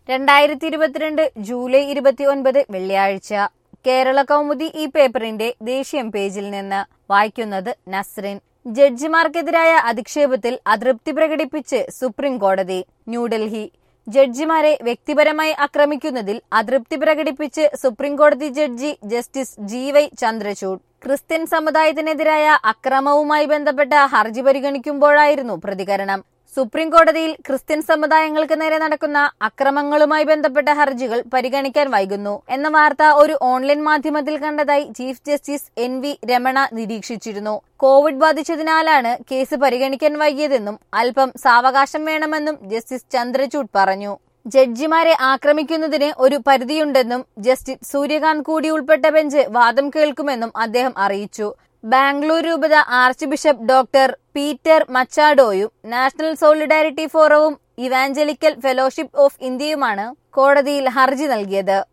രണ്ടായിരത്തി ഇരുപത്തിരണ്ട് ജൂലൈ ഇരുപത്തിയൊൻപത് വെള്ളിയാഴ്ച കേരള കൗമുദി ഈ പേപ്പറിന്റെ ദേശീയം പേജിൽ നിന്ന് വായിക്കുന്നത് നസ്രിൻ ജഡ്ജിമാർക്കെതിരായ അധിക്ഷേപത്തിൽ അതൃപ്തി പ്രകടിപ്പിച്ച് സുപ്രീം കോടതി ന്യൂഡൽഹി ജഡ്ജിമാരെ വ്യക്തിപരമായി ആക്രമിക്കുന്നതിൽ അതൃപ്തി പ്രകടിപ്പിച്ച് സുപ്രീം കോടതി judge justice G Y Chandrachud Christian സമുദായത്തിനെതിരായ അക്രമവുമായി ബന്ധപ്പെട്ട ഹർജി പരിഗണിക്കുമ്പോഴായിരുന്നു പ്രതികരണം സുപ്രീം കോടതിയിൽ ക്രിസ്ത്യൻ സമുദായങ്ങൾക്ക് നേരെ നടക്കുന്ന അക്രമങ്ങളുമായി ബന്ധപ്പെട്ട ഹർജികൾ പരിഗണിക്കാൻ വൈകുന്നു എന്ന വാർത്ത ഒരു ഓൺലൈൻ മാധ്യമത്തിൽ കണ്ടതായി chief justice N V Ramana നിരീക്ഷിച്ചിരുന്നു കോവിഡ് ബാധിച്ചതിനാലാണ് കേസ് പരിഗണിക്കാൻ വൈകിയതെന്നും അല്പം സാവകാശം വേണമെന്നും ജസ്റ്റിസ് ചന്ദ്രചൂഡ് പറഞ്ഞു ജഡ്ജിമാരെ ആക്രമിക്കുന്നതിന് ഒരു പരിധിയുണ്ടെന്നും ജസ്റ്റിസ് സൂര്യകാന്ത് കൂടി ഉൾപ്പെട്ട ബെഞ്ച് വാദം കേൾക്കുമെന്നും അദ്ദേഹം അറിയിച്ചു ബാംഗ്ലൂർ രൂപത ആർച്ച് ബിഷപ്പ് ഡോക്ടർ പീറ്റർ മച്ചാഡോയും നാഷണൽ സോളിഡാരിറ്റി ഫോറവും ഇവാഞ്ചലിക്കൽ ഫെലോഷിപ്പ് ഓഫ് ഇന്ത്യയുമാണ് കോടതിയിൽ ഹർജി നൽകിയത്